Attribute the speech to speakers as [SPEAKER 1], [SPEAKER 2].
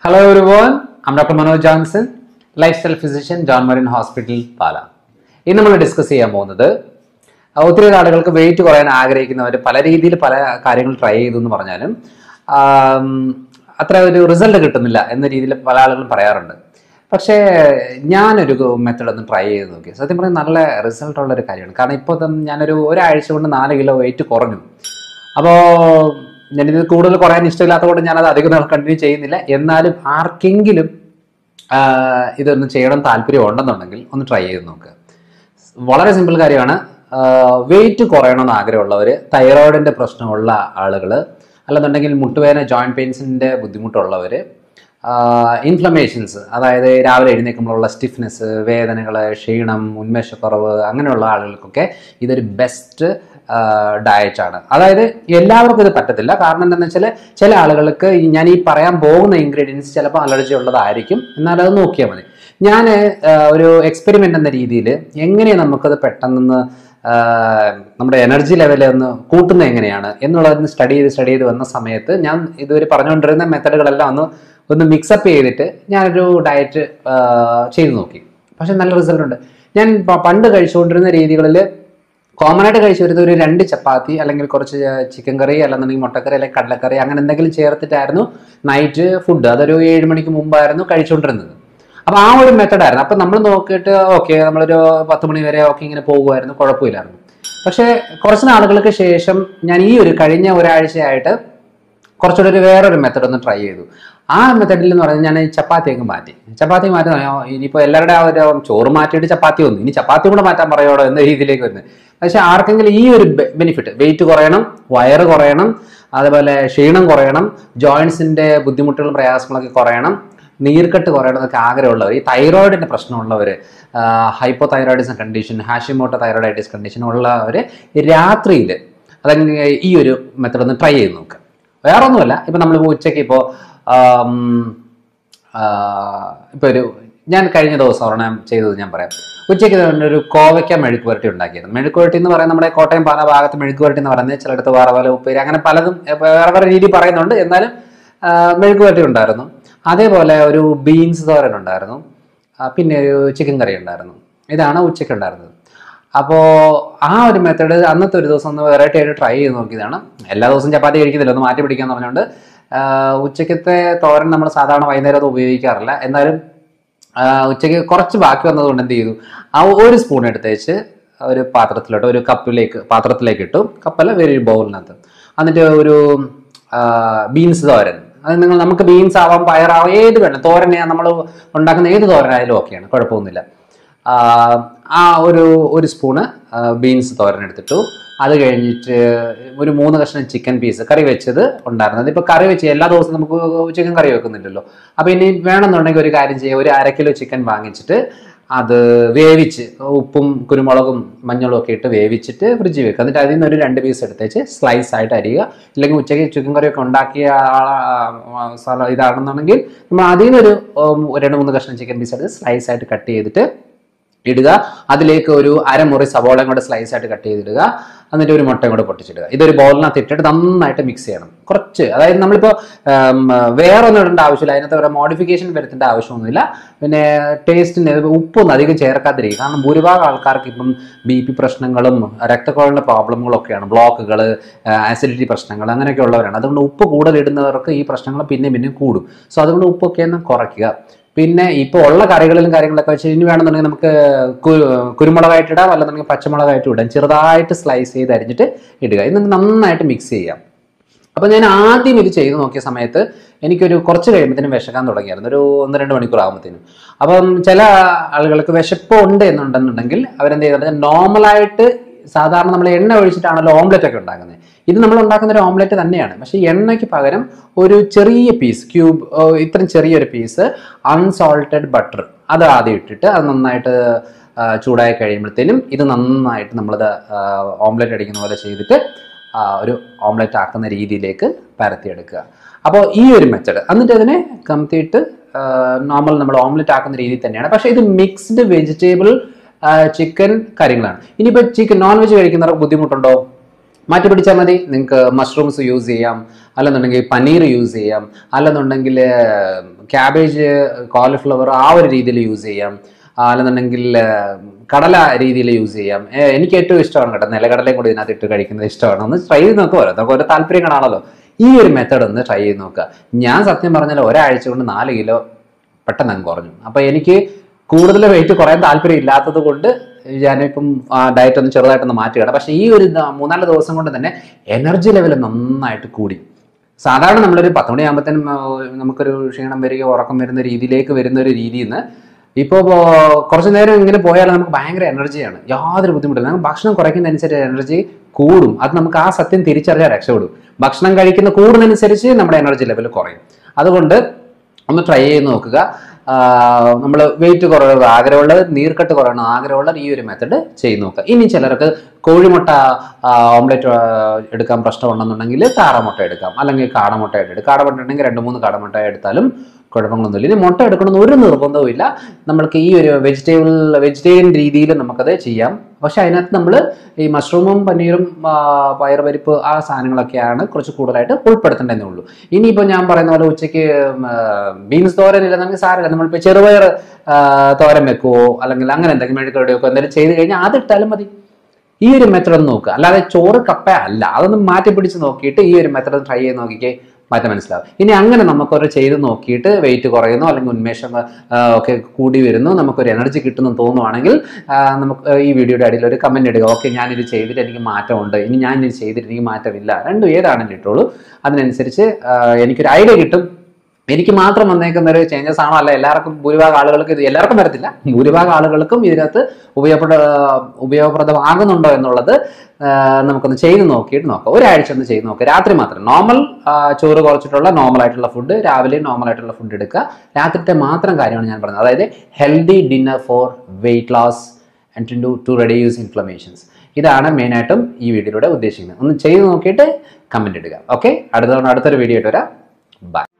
[SPEAKER 1] Hello everyone, I'm Dr. Manoj Johnson, lifestyle physician, John Marin Hospital, പാല ഇന്ന് നമ്മൾ discuss ചെയ്യാൻ പോകുന്നത് ആ, ഒത്തിരി ആളുകൾക്ക് വെയിറ്റ് കുറയാൻ ആഗ്രഹിക്കുന്നവർ പല രീതിയിൽ പല കാര്യങ്ങൾ ട്രൈ ചെയ്തു എന്ന് പറഞ്ഞാലും ആം, അത്ര ഒരു റിസൾട്ട് കിട്ടുന്നില്ല എന്ന രീതിയിൽ പല ആളുകളും പറയാറുണ്ട് പക്ഷേ ഞാനൊരു മെത്തഡ് ഒന്ന് ട്രൈ ചെയ്ത് നോക്കി സത്യം പറഞ്ഞാൽ നല്ല റിസൾട്ട് ഉള്ള ഒരു കാര്യമാണ് കാരണം ഇപ്പോൾ ഞാനൊരു ഒരാഴ്ച കൊണ്ട് നാല് കിലോ വെയിറ്റ് കുറഞ്ഞു അപ്പോൾ ഞാനിത് കൂടുതൽ കുറയാൻ ഇഷ്ടമില്ലാത്തതുകൊണ്ട് ഞാനത് അധികം നാൾ കണ്ടിന്യൂ ചെയ്യുന്നില്ല എന്നാലും ആർക്കെങ്കിലും ആ, ഇതൊന്ന് ചെയ്യണം താല്പര്യം ഉണ്ടെന്നുണ്ടെങ്കിൽ ഒന്ന് ട്രൈ ചെയ്ത് നോക്കുക വളരെ സിമ്പിൾ കാര്യമാണ് വെയിറ്റ് കുറയണമെന്ന് ആഗ്രഹമുള്ളവർ തൈറോയിഡിൻ്റെ പ്രശ്നമുള്ള ആളുകൾ അല്ലെന്നുണ്ടെങ്കിൽ മുട്ടുവേദന ജോയിൻറ്റ് പെയിൻസിൻ്റെ ബുദ്ധിമുട്ടുള്ളവർ ഇൻഫ്ലമേഷൻസ് അതായത് രാവിലെ എഴുന്നേൽക്കുമ്പോഴുള്ള സ്റ്റിഫ്നെസ് വേദനകൾ ക്ഷീണം ഉന്മേഷക്കുറവ് അങ്ങനെയുള്ള ആളുകൾക്കൊക്കെ ഇതൊരു ബെസ്റ്റ് ഡയറ്റാണ് അതായത് എല്ലാവർക്കും ഇത് പറ്റത്തില്ല കാരണം എന്താണെന്ന് വെച്ചാൽ ചില ആളുകൾക്ക് ഈ ഞാൻ ഈ പറയാൻ പോകുന്ന ഇൻഗ്രീഡിയൻസ് ചിലപ്പോൾ അലർജി ഉള്ളതായിരിക്കും എന്നാൽ അത് നോക്കിയാൽ മതി ഞാൻ ഒരു എക്സ്പെരിമെൻ്റ് എന്ന രീതിയിൽ എങ്ങനെ നമുക്കത് പെട്ടെന്ന് ആ, നമ്മുടെ എനർജി ലെവൽ ഒന്ന് കൂട്ടുന്നത് എങ്ങനെയാണ് എന്നുള്ളതൊന്ന് സ്റ്റഡി ചെയ്ത് സ്റ്റഡി ചെയ്ത് വന്ന സമയത്ത് ഞാൻ ഇതുവരെ പറഞ്ഞുകൊണ്ടിരുന്ന മെത്തഡുകളെല്ലാം ഒന്ന് ഒന്ന് മിക്സപ്പ് ചെയ്തിട്ട് ഞാനൊരു ഡയറ്റ് ചെയ്തു നോക്കി പക്ഷെ നല്ല റിസൾട്ട് ഉണ്ട് ഞാൻ പ- പണ്ട് കഴിച്ചുകൊണ്ടിരുന്ന രീതികളിൽ കോമൺ ആയിട്ട് കഴിച്ചു വരുന്നത് ഒരു രണ്ട് ചപ്പാത്തി അല്ലെങ്കിൽ കുറച്ച് ചിക്കൻ കറി അല്ലെന്നുണ്ടെങ്കിൽ മുട്ടക്കറി അല്ലെങ്കിൽ കടലക്കറി അങ്ങനെ എന്തെങ്കിലും ചേർത്തിട്ടായിരുന്നു നൈറ്റ് ഫുഡ് അതൊരു ഏഴ് മണിക്ക് മുമ്പായിരുന്നു കഴിച്ചുകൊണ്ടിരുന്നത് അപ്പോൾ ആ ഒരു മെത്തഡായിരുന്നു അപ്പം നമ്മൾ നോക്കിയിട്ട് ഓക്കെ നമ്മളൊരു പത്ത് മണി വരെ ഒക്കെ ഇങ്ങനെ പോകുമായിരുന്നു കുഴപ്പമില്ലായിരുന്നു പക്ഷേ കുറച്ച് നാളുകൾക്ക് ശേഷം ഞാൻ ഈ ഒരു കഴിഞ്ഞ ഒരാഴ്ചയായിട്ട് കുറച്ചുകൂടി ഒരു വേറൊരു മെത്തഡ് ഒന്ന് ട്രൈ ചെയ്തു ആ മെത്തഡിൽ എന്ന് പറഞ്ഞാൽ ഞാൻ ഈ ചപ്പാത്തി അങ്ങ് മാറ്റി ചപ്പാത്തി മാറ്റി ഇനിയിപ്പോൾ എല്ലാവരുടെ ആ ഒരു ചോറ് മാറ്റിയിട്ട് ചപ്പാത്തി വന്നു ഇനി ചപ്പാത്തി കൂടെ മാറ്റാൻ പറയോടോ എന്ന രീതിയിലേക്ക് വരുന്നത് പക്ഷേ ആർക്കെങ്കിലും ഈ ഒരു ബെനിഫിറ്റ് വെയിറ്റ് കുറയണം വയറ് കുറയണം അതുപോലെ ക്ഷീണം കുറയണം ജോയിൻസിന്റെ ബുദ്ധിമുട്ടുകളും പ്രയാസങ്ങളൊക്കെ കുറയണം നീർക്കെട്ട് കുറയണം എന്നൊക്കെ ആഗ്രഹമുള്ളവർ ഈ തൈറോയിഡിന്റെ പ്രശ്നമുള്ളവർ hypothyroidism condition Hashimoto thyroiditis condition ഉള്ളവർ രാത്രിയിൽ അതങ്ങനെ ഈ ഒരു മെത്തഡ് ഒന്ന് ട്രൈ ചെയ്ത് നോക്കുക വേറെ ഒന്നുമല്ല ഇപ്പം നമ്മളിപ്പോൾ ഉച്ചയ്ക്ക് ഇപ്പോൾ ഇപ്പോൾ ഒരു ഞാൻ കഴിഞ്ഞ ദിവസം ഒരെണ്ണം ചെയ്തത് ഞാൻ പറയാം ഉച്ചയ്ക്ക് തന്നെ ഒരു കോവയ്ക്ക മെഴുക്ക് പുരട്ടി ഉണ്ടാക്കിയിരുന്നു മെഴുക്ക് പുരട്ടി എന്ന് പറയുന്നത് നമ്മുടെ കോട്ടയം പാല ഭാഗത്ത് മെഴുക്ക് പുരട്ടി എന്ന് പറയുന്നത് ചിലയിടത്ത് വേറെ പോലെ ഉപ്പേരി അങ്ങനെ പലതും ഏ, വേറെ വേറെ രീതി പറയുന്നുണ്ട് എന്നാലും ആ, മെഴുക്ക് പുരട്ടി ഉണ്ടായിരുന്നു അതേപോലെ ഒരു ബീൻസ് തോരൻ ഉണ്ടായിരുന്നു ആ, പിന്നെ ഒരു ചിക്കൻ കറി ഉണ്ടായിരുന്നു ഇതാണ് ഉച്ചയ്ക്ക് ഉണ്ടായിരുന്നത് അപ്പോൾ ആ ഒരു മെത്തേഡ് അന്നത്തെ ഒരു ദിവസം ഒന്ന് വെറൈറ്റി ആയിട്ട് ട്രൈ ചെയ്ത് നോക്കിയതാണ് എല്ലാ ദിവസവും ചപ്പാത്തി കഴിക്കുന്നില്ല ഒന്ന് മാറ്റി പിടിക്കാന്ന് പറഞ്ഞുകൊണ്ട് ആ, ഉച്ചക്കത്തെ തോരൻ നമ്മൾ സാധാരണ വൈകുന്നേരം അത് ഉപയോഗിക്കാറില്ല എന്നാലും ആ, ഉച്ചയ്ക്ക് കുറച്ച് ബാക്കി വന്നതുകൊണ്ട് എന്ത് ചെയ്തു ആ ഒരു സ്പൂൺ എടുത്തേച്ച് ഒരു പാത്രത്തിലോട്ട് ഒരു കപ്പിലേക്ക് പാത്രത്തിലേക്ക് ഇട്ടു കപ്പല്ല വേറെ ഒരു ബൗളിനകത്ത് എന്നിട്ട് ഒരു ബീൻസ് തോരൻ അത് നിങ്ങൾ നമുക്ക് ബീൻസ് ആവാം പയറാവാം ഏത് വേണം തോരനെ നമ്മൾ ഉണ്ടാക്കുന്ന ഏത് തോരനായാലും ഓക്കെയാണ് കുഴപ്പമൊന്നുമില്ല ആ, ആ ഒരു ഒരു സ്പൂണ് ബീൻസ് തോരൻ എടുത്തിട്ടു അത് കഴിഞ്ഞിട്ട് ഒരു മൂന്ന് കഷ്ണം ചിക്കൻ പീസ് കറി വെച്ചത് ഉണ്ടായിരുന്നത് ഇപ്പോൾ കറി വെച്ച് എല്ലാ ദിവസവും നമുക്ക് ചിക്കൻ കറി വെക്കുന്നില്ലല്ലോ അപ്പോൾ ഇനി വേണമെന്നുണ്ടെങ്കിൽ ഒരു കാര്യം ചെയ്യുക ഒരു അര കിലോ ചിക്കൻ വാങ്ങിച്ചിട്ട് അത് വേവിച്ച് ഉപ്പും കുരുമുളകും മഞ്ഞളും ഒക്കെ ഇട്ട് വേവിച്ചിട്ട് ഫ്രിഡ്ജിൽ വെക്കുക എന്നിട്ട് അതിൽ നിന്ന് ഒരു രണ്ട് പീസ് എടുത്തേച്ച് സ്ലൈസ് ആയിട്ട് അരിയുക ഇല്ലെങ്കിൽ ഉച്ചയ്ക്ക് ചിക്കൻ കറിയൊക്കെ ഉണ്ടാക്കിയ ആളാ- സ്ഥലം ഇതാണെന്നുണ്ടെങ്കിൽ നമ്മൾ അതിൽ നിന്നൊരു ഉം, രണ്ട് മൂന്ന് കഷ്ണം ചിക്കൻ പീസ് എടുത്ത് സ്ലൈസ് ആയിട്ട് കട്ട് ചെയ്തിട്ട് ഇടുക അതിലേക്ക് ഒരു അരമുറി സവോളയും കൂടെ സ്ലൈസ് ആയിട്ട് കട്ട് ചെയ്തിടുക എന്നിട്ട് ഒരു മുട്ടയും കൂടെ പൊട്ടിച്ചിടുക ഇതൊരു ബൗളിനകത്ത് ഇട്ടിട്ട് നന്നായിട്ട് മിക്സ് ചെയ്യണം കുറച്ച് അതായത് നമ്മളിപ്പോൾ വേറെ ഒന്നും ഇടേണ്ട ആവശ്യമില്ല അതിനകത്ത് ഒരു മോഡിഫിക്കേഷൻ വരുത്തേണ്ട ആവശ്യമൊന്നുമില്ല പിന്നെ ടേസ്റ്റിന് ഉപ്പൊന്നും അധികം ചേർക്കാതിരിക്കുക കാരണം ഭൂരിഭാഗം ആൾക്കാർക്ക് ഇപ്പം ബി പി പ്രശ്നങ്ങളും രക്തക്കുഴലിൻ്റെ പ്രോബ്ലങ്ങളും ഒക്കെയാണ് ബ്ലോക്കുകൾ ആസിഡിറ്റി പ്രശ്നങ്ങൾ അങ്ങനെയൊക്കെ ഉള്ളവരാണ് അതുകൊണ്ട് ഉപ്പ് കൂടുതൽ ഇടുന്നവർക്ക് ഈ പ്രശ്നങ്ങൾ പിന്നെ പിന്നെ കൂടും സോ അതുകൊണ്ട് ഉപ്പൊക്കെ ഒന്ന് കുറയ്ക്കുക പിന്നെ ഇപ്പോൾ ഉള്ള കറികളിലും കാര്യങ്ങളൊക്കെ വെച്ച് ഇനി വേണമെന്നുണ്ടെങ്കിൽ നമുക്ക് കു- കുരുമുളകായിട്ട് ഇടാം അല്ലെന്നുണ്ടെങ്കിൽ പച്ചമുളകായിട്ട് ഇടാം ചെറുതായിട്ട് സ്ലൈസ് ചെയ്ത് അരിഞ്ഞിട്ട് ഇടുക എന്നിട്ട് നന്നായിട്ട് മിക്സ് ചെയ്യാം അപ്പോൾ ഞാൻ ആദ്യം ഇത് ചെയ്ത് നോക്കിയ സമയത്ത് എനിക്കൊരു കുറച്ച് കഴിയുമ്പോഴത്തേനും വിശക്കാൻ തുടങ്ങിയായിരുന്നു ഒരു ഒന്ന് രണ്ട് മണിക്കൂർ ആകുമ്പോഴത്തേനും അപ്പം ചില ആളുകൾക്ക് വിശപ്പ് ഉണ്ട് എന്നുണ്ടെന്നുണ്ടെങ്കിൽ അവരെന്ത് ചെയ്തിട്ട് നോർമലായിട്ട് സാധാരണ നമ്മൾ എണ്ണ ഒഴിച്ചിട്ടാണല്ലോ ഓംലെറ്റ് ഒക്കെ ഉണ്ടാക്കുന്നത് ഇത് നമ്മൾ ഉണ്ടാക്കുന്ന ഒരു ഓംലെറ്റ് തന്നെയാണ് പക്ഷേ എണ്ണയ്ക്ക് പകരം ഒരു ചെറിയ പീസ് ക്യൂബ് ഇത്രയും ചെറിയൊരു പീസ് അൺസോൾട്ടഡ് ബട്ടർ അത് ആദ്യം ഇട്ടിട്ട് അത് നന്നായിട്ട് ആ, ചൂടായി കഴിയുമ്പോഴത്തേനും ഇത് നന്നായിട്ട് നമ്മളത് ഓംലെറ്റ് അടിക്കുന്ന പോലെ ചെയ്തിട്ട് ആ, ഒരു ഓംലെറ്റ് ആക്കുന്ന രീതിയിലേക്ക് പരത്തിയെടുക്കുക അപ്പോൾ ഈ ഒരു മെത്തഡ് എന്നിട്ട് അതിനെ കമത്തിയിട്ട് നോർമൽ നമ്മൾ ഓംലെറ്റ് ആക്കുന്ന രീതിയിൽ തന്നെയാണ് പക്ഷേ ഇത് മിക്സ്ഡ് വെജിറ്റബിൾ ചിക്കൻ കാര്യങ്ങളാണ് ഇനിയിപ്പോൾ ചിക്കൻ നോൺ വെജ് കഴിക്കുന്നവർക്ക് ബുദ്ധിമുട്ടുണ്ടോ മാറ്റി പിടിച്ചാൽ മതി നിങ്ങൾക്ക് മഷ്റൂംസ് യൂസ് ചെയ്യാം അല്ലെന്നുണ്ടെങ്കിൽ പനീർ യൂസ് ചെയ്യാം അല്ലെന്നുണ്ടെങ്കിൽ ക്യാബേജ് കോളിഫ്ലവർ ആ ഒരു രീതിയിൽ യൂസ് ചെയ്യാം ആ, അല്ലെന്നുണ്ടെങ്കിൽ ആ, കടല രീതിയിൽ യൂസ് ചെയ്യാം ഏ, എനിക്ക് ഏറ്റവും ഇഷ്ടമാണ് കേട്ടോ നിലക്കടലയും കൂടി ഇതിനകത്ത് ഇട്ട് കഴിക്കുന്നത് ഇഷ്ടമാണ് ഒന്ന് ട്രൈ ചെയ്ത് നോക്കുക ഓരോരുത്തർക്ക് ഓരോ താല്പര്യം കാണാമല്ലോ ഈ ഒരു മെത്തഡ് ഒന്ന് ട്രൈ ചെയ്ത് നോക്കുക ഞാൻ സത്യം പറഞ്ഞാൽ ഒരാഴ്ച കൊണ്ട് നാല് കിലോ പെട്ടെന്ന് അങ്ങ് കുറഞ്ഞു അപ്പൊ എനിക്ക് കൂടുതൽ വെയിറ്റ് കുറയാൻ താല്പര്യം ഇല്ലാത്തത് കൊണ്ട് ഞാനിപ്പം ഡയറ്റ് ഒന്ന് ചെറുതായിട്ടൊന്ന് മാറ്റുകയാണ് പക്ഷേ ഈ ഒരു ദ- മൂന്നാല് ദിവസം കൊണ്ട് തന്നെ എനർജി ലെവൽ നന്നായിട്ട് കൂടി സാധാരണ നമ്മളൊരു പത്ത് മണിയാകുമ്പോഴത്തേനും ആ, നമുക്കൊരു ക്ഷീണം വരികയോ ഉറക്കം വരുന്ന രീതിയിലേക്ക് വരുന്ന ഒരു രീതിയിൽ നിന്ന് ഇപ്പോൾ കുറച്ച് നേരം ഇങ്ങനെ പോയാൽ നമുക്ക് ഭയങ്കര എനർജിയാണ് യാതൊരു ബുദ്ധിമുട്ടില്ല നമുക്ക് ഭക്ഷണം കുറയ്ക്കുന്നതനുസരിച്ച് എനർജി കൂടും അത് നമുക്ക് ആ സത്യം തിരിച്ചറിയാൻ രക്ഷപ്പെടും ഭക്ഷണം കഴിക്കുന്ന കൂടുന്നതനുസരിച്ച് നമ്മുടെ എനർജി ലെവൽ കുറയും അതുകൊണ്ട് ഒന്ന് ട്രൈ ചെയ്ത് നോക്കുക നമ്മൾ വെയിറ്റ് കുറവ് ആഗ്രഹമുള്ളത് നീർക്കെട്ട് കുറയണം ആഗ്രഹമുള്ള ഈ ഒരു മെത്തഡ് ചെയ്ത് നോക്കുക ഇനി ചിലർക്ക് കോഴിമുട്ട ഓംലെറ്റ് എടുക്കാൻ പ്രശ്നമുണ്ടെന്നുണ്ടെങ്കിൽ താറമുട്ട എടുക്കാം അല്ലെങ്കിൽ കാടമുട്ട എടുക്കാം കാടമുട്ട ഉണ്ടെങ്കിൽ രണ്ട് മൂന്ന് കാടമുട്ട എടുത്താലും കുഴപ്പങ്ങളൊന്നുമില്ല ഇനി മുട്ട എടുക്കണമെന്ന് ഒരു നിർബന്ധവും ഇല്ല നമ്മൾക്ക് ഈ ഒരു വെജിറ്റബിൾ വെജിറ്റേറിയൻ രീതിയിൽ നമുക്കത് ചെയ്യാം പക്ഷെ അതിനകത്ത് നമ്മൾ ഈ മഷ്റൂമും പനീറും ആ, പയറുപരിപ്പ് ആ സാധനങ്ങളൊക്കെയാണ് കുറച്ച് കൂടുതലായിട്ട് ഉൾപ്പെടുത്തേണ്ടതേ ഉള്ളൂ ഇനിയിപ്പോൾ ഞാൻ പറയുന്ന പോലെ ഉച്ചയ്ക്ക് ബീൻസ് തോരൻ ഇല്ലെന്നെങ്കിൽ സാരമില്ല നമ്മളിപ്പോൾ ചെറുപയർ ആ, തോരൻ വെക്കുവോ അല്ലെങ്കിൽ അങ്ങനെ എന്തെങ്കിലും മെഴുക്കടി വെക്കുവോ എന്തെങ്കിലും ചെയ്ത് കഴിഞ്ഞാൽ അതിട്ടാലും മതി ഈ ഒരു മെത്തഡ് ഒന്ന് നോക്കുക അല്ലാതെ ചോറ് കപ്പ അല്ല അതൊന്ന് മാറ്റി പിടിച്ച് നോക്കിയിട്ട് ഈ ഒരു മെത്തഡ് ട്രൈ ചെയ്ത് നോക്കിക്കേ മാറ്റം മനസ്സിലാവും ഇനി അങ്ങനെ നമുക്കൊരു ചെയ്ത് നോക്കിയിട്ട് വെയിറ്റ് കുറയുന്നു അല്ലെങ്കിൽ ഉന്മേഷം ആ, ഒക്കെ കൂടി വരുന്നു നമുക്കൊരു എനർജി കിട്ടുന്നു തോന്നുവാണെങ്കിൽ ആ, നമുക്ക് ഈ വീഡിയോയുടെ അടിയിൽ ഒരു കമന്റ് ഇടുക ഓക്കെ ഞാനിത് ചെയ്തിട്ട് എനിക്ക് മാറ്റമുണ്ട് ഇനി ഞാൻ ഇത് ചെയ്തിട്ട് എനിക്ക് മാറ്റമില്ല രണ്ടും ഏതാണെങ്കിലും ഇട്ടോളൂ അതിനനുസരിച്ച് ആ, എനിക്കൊരു ഐഡിയ കിട്ടും എനിക്ക് മാത്രം വന്നേക്കുന്ന ഒരു ചേഞ്ചസ് ആണോ അല്ല എല്ലാവർക്കും ഭൂരിഭാഗം ആളുകൾക്ക് ഇത് എല്ലാവർക്കും വരത്തില്ല ഭൂരിഭാഗം ആളുകൾക്കും ഇതിനകത്ത് ഉപയോഗപ്രദ ഉപയോഗപ്രദമാകുന്നുണ്ടോ എന്നുള്ളത് ആ, നമുക്കൊന്ന് ചെയ്ത് നോക്കിയിട്ട് നോക്കാം ഒരാഴ്ച ഒന്ന് ചെയ്ത് നോക്കുക രാത്രി മാത്രം നോർമൽ ചോറ് കുറച്ചിട്ടുള്ള നോർമൽ ആയിട്ടുള്ള ഫുഡ് രാവിലെ നോർമൽ ആയിട്ടുള്ള ഫുഡ് എടുക്കുക രാത്രിത്തെ മാത്രം കാര്യമാണ് ഞാൻ പറഞ്ഞത് അതായത് healthy dinner for weight loss and to to reduce inflammations ഇതാണ് മെയിനായിട്ടും ഈ വീഡിയോയിലൂടെ ഉദ്ദേശിക്കുന്നത് ഒന്ന് ചെയ്ത് നോക്കിയിട്ട് കമന്റ് ഇടുക ഓക്കെ അടുത്ത തവണ അടുത്തൊരു വീഡിയോ ഇട്ട് വരാം ബൈ